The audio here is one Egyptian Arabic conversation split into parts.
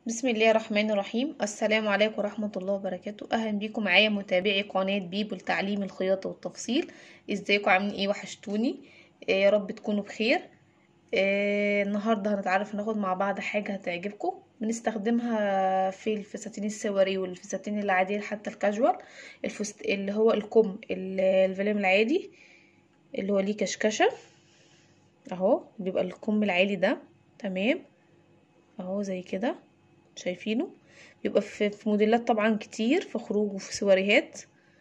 بسم الله الرحمن الرحيم السلام عليكم ورحمة الله وبركاته أهلا بيكم معايا متابعي قناة بيبو لتعليم الخياطة والتفصيل ازيكم عاملين ايه وحشتوني آه يا رب تكونوا بخير آه النهاردة هنتعرف ناخد مع بعض حاجة هتعجبكم بنستخدمها في الفساتين السواري والفساتين العادية حتى الكاجوال الفست... اللي هو الكم ال- الفيلم العادي اللي هو ليه كشكشة اهو بيبقى الكم العالي ده تمام اهو زي كده شايفينه بيبقى في, في موديلات طبعا كتير في خروج وفي سواريهات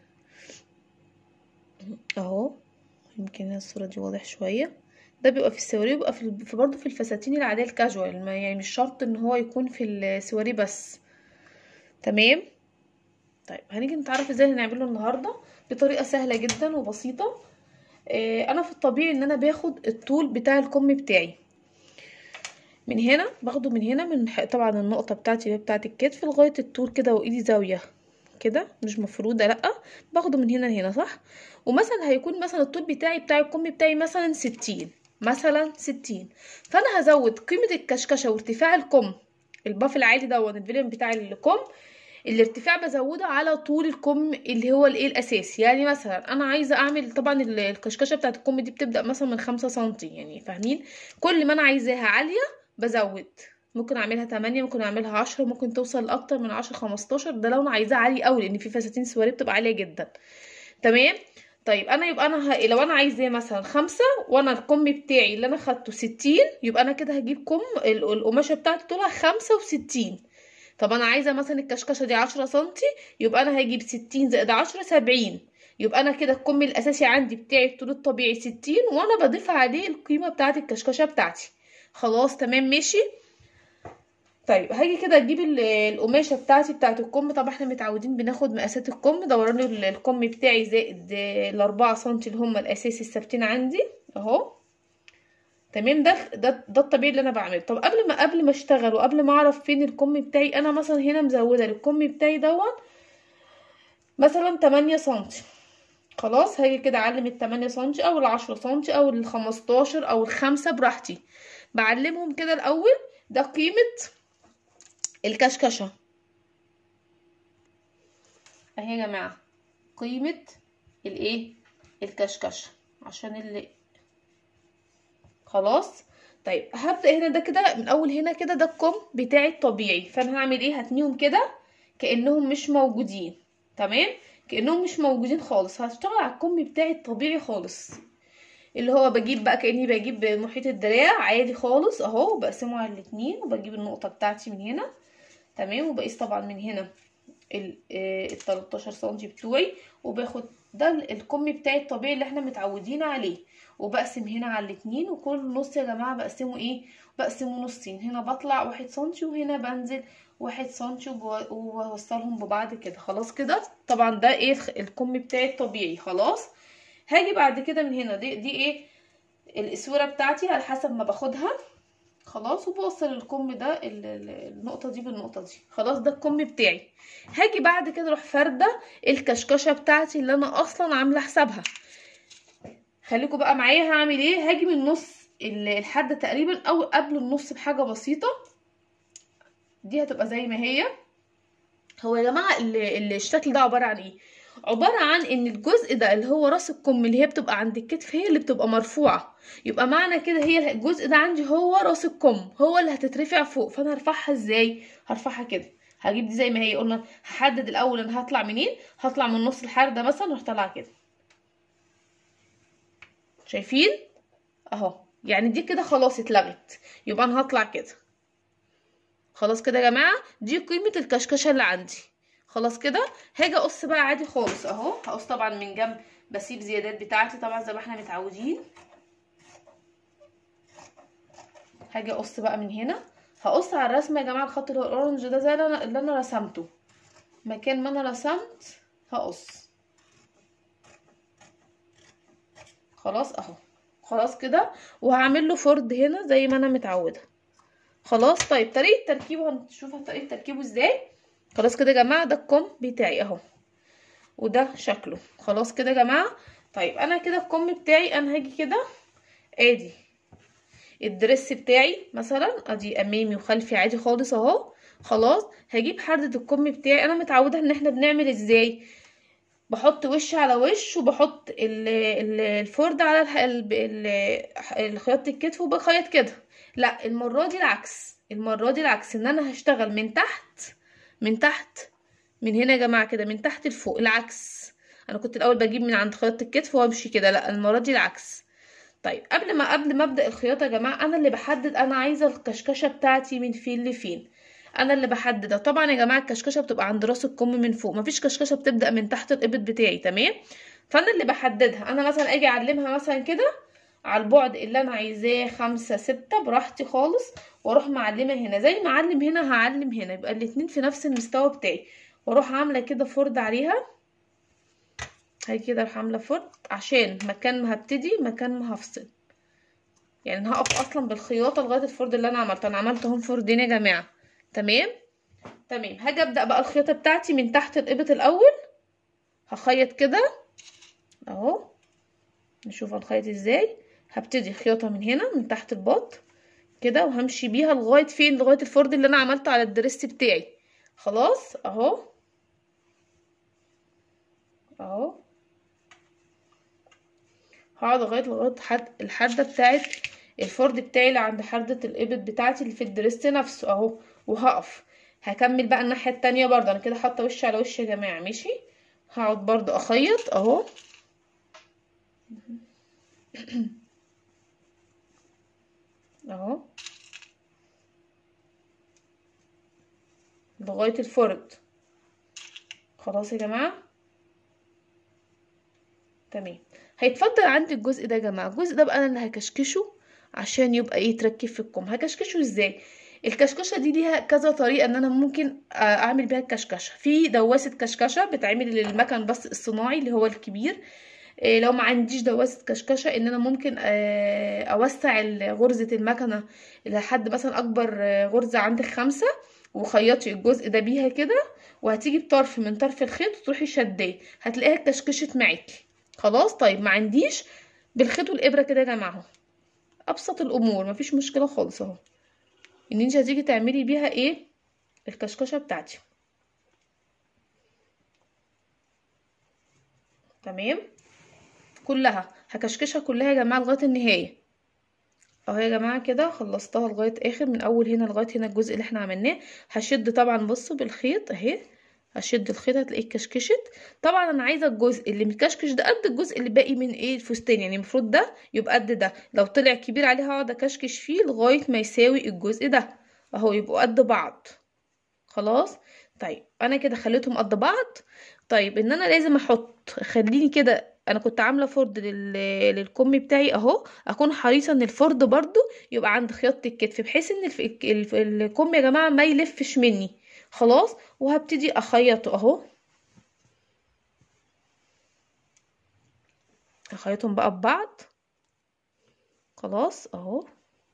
اهو يمكن الصورة دي واضح شوية ده بيبقى في السواري وبيبقى في, في برضه في الفساتين العادية الكاجوال ما يعني مش شرط ان هو يكون في السواري بس تمام طيب هنيجي نتعرف ازاي هنعمله النهاردة بطريقة سهلة جدا وبسيطة اه انا في الطبيعي ان انا باخد الطول بتاع الكم بتاعي من هنا باخده من هنا من طبعا النقطة بتاعتي اللي بتاعت الكتف لغاية الطول كده وايدي زاوية كده مش مفرودة لأ باخده من هنا لهنا صح ومثلا هيكون مثلا الطول بتاعي بتاع الكم بتاعي مثلا ستين مثلا ستين فانا هزود قيمة الكشكشة وارتفاع الكم الباف العالي دوت الفيلم بتاع الكم الارتفاع بزوده على طول الكم اللي هو الايه الاساسي يعني مثلا انا عايزه اعمل طبعا الكشكشه بتاعت الكم دي بتبدا مثلا من خمسة سنتي يعني فاهمين كل ما انا عايزاها عاليه بزود ممكن اعملها 8 ممكن اعملها 10 ممكن توصل لاكتر من 10 15 ده لو انا عايزاه عالي قوي لان في فساتين سواري بتبقى عاليه جدا تمام طيب انا يبقى انا ه... لو انا عايزاه مثلا خمسة وانا الكم بتاعي اللي انا خدته ستين يبقى انا كده هجيب كم القماشه بتاعتي طولها خمسة وستين طب انا عايزه مثلا الكشكشه دي عشرة سنتي يبقى انا هجيب ستين زائد عشرة سبعين يبقى انا كده الكم الاساسي عندي بتاعي الطول الطبيعي ستين وانا بضيف عليه القيمه بتاعه الكشكشه بتاعتي خلاص تمام ماشي طيب هاجي كده اجيب القماشه بتاعتي بتاعه الكم طبعا احنا متعودين بناخد مقاسات الكم دوران الكم بتاعي زائد الاربعة سنتي اللي هم الاساسي الثابتين عندي اهو تمام ده ده ده الطبيعي اللي انا بعمله طب قبل ما قبل ما اشتغل وقبل ما اعرف فين الكم بتاعي انا مثلا هنا مزوده للكم بتاعي دوت مثلا 8 سنتي خلاص هاجي كده اعلم ال 8 سنتي او ال 10 سنتي او ال 15 او الخمسة براحتي بعلمهم كده الاول ده قيمه الكشكشه اهي يا جماعه قيمه الايه الكشكشه عشان اللي خلاص طيب هبدا هنا ده كده من اول هنا كده ده الكم بتاعي الطبيعي فانا هعمل ايه هتنيهم كده كانهم مش موجودين تمام كانهم مش موجودين خالص هشتغل على الكم بتاعي الطبيعي خالص اللي هو بجيب بقى كاني بجيب محيط الدراع عادي خالص اهو بقسمه على الاتنين وبجيب النقطه بتاعتي من هنا تمام وبقيس طبعا من هنا ال 13 سنتي بتوعي وباخد ده الكم بتاعي الطبيعي اللي احنا متعودين عليه وبقسم هنا على الاتنين وكل نص يا جماعه بقسمه ايه بقسمه نصين هنا بطلع واحد سنتي وهنا بنزل واحد سنتي وبوصلهم ببعض كده خلاص كده طبعا ده ايه الكم بتاعي الطبيعي خلاص هاجي بعد كده من هنا دي, دي ايه الاسوره بتاعتي على حسب ما باخدها خلاص وبوصل الكم ده النقطه دي بالنقطه دي خلاص ده الكم بتاعي هاجي بعد كده اروح فارده الكشكشه بتاعتي اللي انا اصلا عامله حسابها خليكم بقى معايا هعمل ايه هاجي من نص الحد تقريبا او قبل النص بحاجه بسيطه دي هتبقى زي ما هي هو يا جماعه الشكل ده عباره عن ايه عبارة عن ان الجزء ده اللي هو راس الكم اللي هي بتبقى عند الكتف هي اللي بتبقى مرفوعة يبقى معنى كده هي الجزء ده عندي هو راس الكم هو اللي هتترفع فوق فانا هرفعها ازاي هرفعها كده هجيب دي زي ما هي قلنا هحدد الاول انا هطلع منين هطلع من نص الحرده مثلا واروح طالعه كده شايفين اهو يعني دي كده خلاص اتلغت يبقى انا هطلع كده خلاص كده يا جماعه دي قيمه الكشكشه اللي عندي خلاص كده هاجي اقص بقى عادي خالص اهو هقص طبعا من جنب بسيب زيادات بتاعتي طبعا زي ما احنا متعودين هاجي اقص بقى من هنا هقص على الرسمه يا جماعه الخط اللي هو الاورنج ده زي اللي انا رسمته مكان ما انا رسمت هقص خلاص اهو خلاص كده وهعمل له فرد هنا زي ما انا متعوده خلاص طيب طريقه تركيبه هنشوف طريقه تركيبه ازاي خلاص كده يا جماعه ده الكم بتاعي اهو وده شكله خلاص كده يا جماعه طيب انا كده الكم بتاعي انا هاجي كده ادي الدرس بتاعي مثلا ادي امامي وخلفي عادي خالص اهو خلاص هجيب حردة الكم بتاعي انا متعودة ان احنا بنعمل ازاي بحط وش على وش وبحط ال- ال- الفرد على الح- ال- ال- خياطة الكتف وبخيط كده لا المرة دي العكس المرة دي العكس ان انا هشتغل من تحت من تحت من هنا يا جماعة كده من تحت لفوق العكس انا كنت الاول بجيب من عند خياطة الكتف وامشي كده لا المرة دي العكس طيب قبل ما قبل ما ابدا الخياطه يا جماعه انا اللي بحدد انا عايزه الكشكشه بتاعتي من فين لفين انا اللي بحدد طبعا يا جماعه الكشكشه بتبقى عند راس الكم من فوق مفيش كشكشه بتبدا من تحت الابط بتاعي تمام فانا اللي بحددها انا مثلا اجي اعلمها مثلا كده على البعد اللي انا عايزاه خمسة ستة براحتي خالص واروح معلمة هنا زي ما اعلم هنا هعلم هنا يبقى الاتنين في نفس المستوى بتاعي واروح عاملة كده فرد عليها هاي كده اروح عاملة فرد عشان مكان ما هبتدي مكان ما هفصل يعني هقف اصلا بالخياطة لغاية الفرد اللي انا عملته انا عملت اهم فردين يا جماعة تمام تمام هاجي ابدأ بقى الخياطة بتاعتي من تحت الابط الاول هخيط كده اهو نشوف هنخيط ازاي هبتدي خياطة من هنا من تحت البط كده وهمشي بيها لغاية فين لغاية الفرد اللي انا عملته على الدرس بتاعي خلاص اهو اهو هقعد لغاية لغاية حد الحدة بتاعت الفرد بتاعي اللي عند حردة الابط بتاعتي اللي في الدرس نفسه اهو وهقف هكمل بقى الناحية التانية برضه انا كده حاطة وش على وش يا جماعة ماشي هقعد برضه اخيط اهو اهو لغاية الفرد خلاص يا جماعة تمام هيتفضل عندي الجزء ده يا جماعة الجزء ده بقى انا اللي هكشكشه عشان يبقى ايه يتركب في الكم هكشكشه ازاي الكشكشه دي ليها كذا طريقه ان انا ممكن اعمل بيها الكشكشه في دواسه كشكشه بتعمل للمكن بس الصناعي اللي هو الكبير إيه لو ما عنديش دواسه كشكشه ان انا ممكن اوسع غرزه المكنه لحد مثلا اكبر غرزه عندك خمسة وخيطي الجزء ده بيها كده وهتيجي بطرف من طرف الخيط وتروحي شداه هتلاقيها اتكشكشت معاكي خلاص طيب ما عنديش بالخيط والابره كده يا جماعه ابسط الامور مفيش مشكله خالص اهو ان انت هتيجي تعملي بيها ايه الكشكشه بتاعتي تمام كلها هكشكشها كلها يا جماعه لغايه النهايه اهو يا جماعه كده خلصتها لغايه اخر من اول هنا لغايه هنا الجزء اللي احنا عملناه هشد طبعا بصوا بالخيط اهي هشد الخيط هتلاقيه اتكشكشت طبعا انا عايزه الجزء اللي متكشكش ده قد الجزء اللي باقي من ايه الفستان يعني المفروض ده يبقى قد ده لو طلع كبير عليه هقعد اكشكش فيه لغايه ما يساوي الجزء ده اهو يبقوا قد بعض خلاص طيب انا كده خليتهم قد بعض طيب ان انا لازم احط خليني كده انا كنت عامله فرد لل... للكم بتاعي اهو اكون حريصه ان الفرد برضو يبقى عند خياطه الكتف بحيث ان الف... الف... الكم يا جماعه ما يلفش مني خلاص وهبتدي اخيطه اهو اخيطهم بقى ببعض خلاص اهو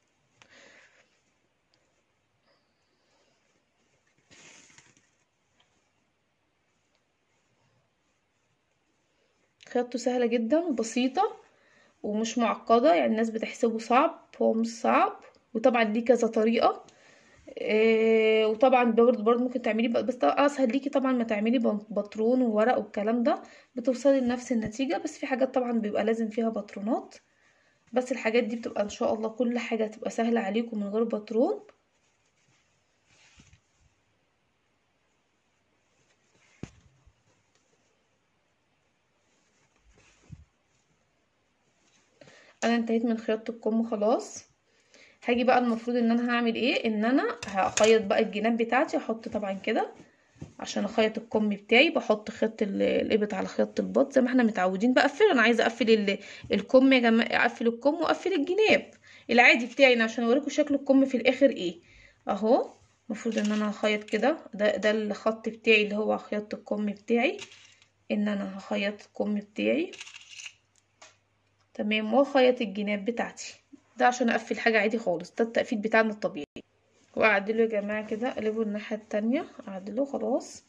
خياطته سهله جدا وبسيطه ومش معقده يعني الناس بتحسبه صعب هو مش صعب وطبعا ليه كذا طريقه إيه وطبعا برضه برضه ممكن تعملي بس اسهل ليكي طبعا ما تعملي بطرون وورق والكلام ده بتوصلي لنفس النتيجه بس في حاجات طبعا بيبقى لازم فيها بطرونات بس الحاجات دي بتبقى ان شاء الله كل حاجه تبقى سهله عليكم من غير بطرون انا انتهيت من خياطه الكم خلاص هاجي بقى المفروض ان انا هعمل ايه ان انا هخيط بقى الجناب بتاعتي احط طبعا كده عشان اخيط الكم بتاعي بحط خيط الابط على خيط البط زي ما احنا متعودين بقفل انا عايزه اقفل الكم يا جماعه اقفل الكم واقفل الجناب العادي بتاعي عشان اوريكم شكل الكم في الاخر ايه اهو المفروض ان انا هخيط كده ده ده الخط بتاعي اللي هو خياطه الكم بتاعي ان انا هخيط الكم بتاعي تمام واخيط الجناب بتاعتي ده عشان اقفل حاجه عادي خالص ده التقفيل بتاعنا الطبيعي واعدله يا جماعه كده اقلبه الناحيه التانية اعدله خلاص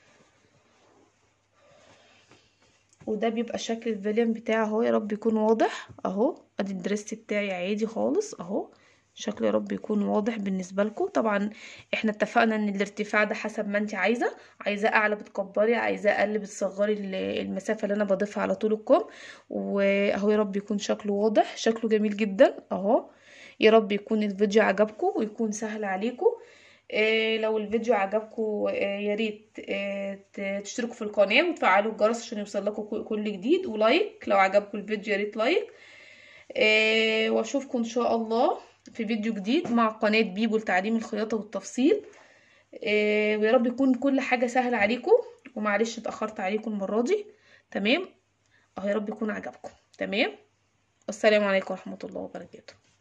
وده بيبقى شكل الفيليان بتاعه اهو يا رب يكون واضح اهو ادي الدريس بتاعي عادي خالص اهو شكله يا رب يكون واضح بالنسبه لكم طبعا احنا اتفقنا ان الارتفاع ده حسب ما انت عايزه عايزاه اعلى بتكبري عايزاه اقل بتصغري ال- المسافه اللي انا بضيفها على طول الكم واهو يا رب يكون شكله واضح شكله جميل جدا اهو يا رب يكون الفيديو عجبكم ويكون سهل عليكم إيه لو الفيديو عجبكم إيه يا ريت إيه ت- تشتركوا في القناه وتفعلوا الجرس عشان يوصل لكم كل- كل جديد ولايك لو عجبكم الفيديو يا ريت لايك إيه واشوفكم ان شاء الله في فيديو جديد مع قناه بيبو لتعليم الخياطه والتفصيل إيه ويا رب يكون كل حاجه سهله عليكم ومعلش اتاخرت عليكم المره دي تمام اهو يا رب يكون عجبكم تمام والسلام عليكم ورحمه الله وبركاته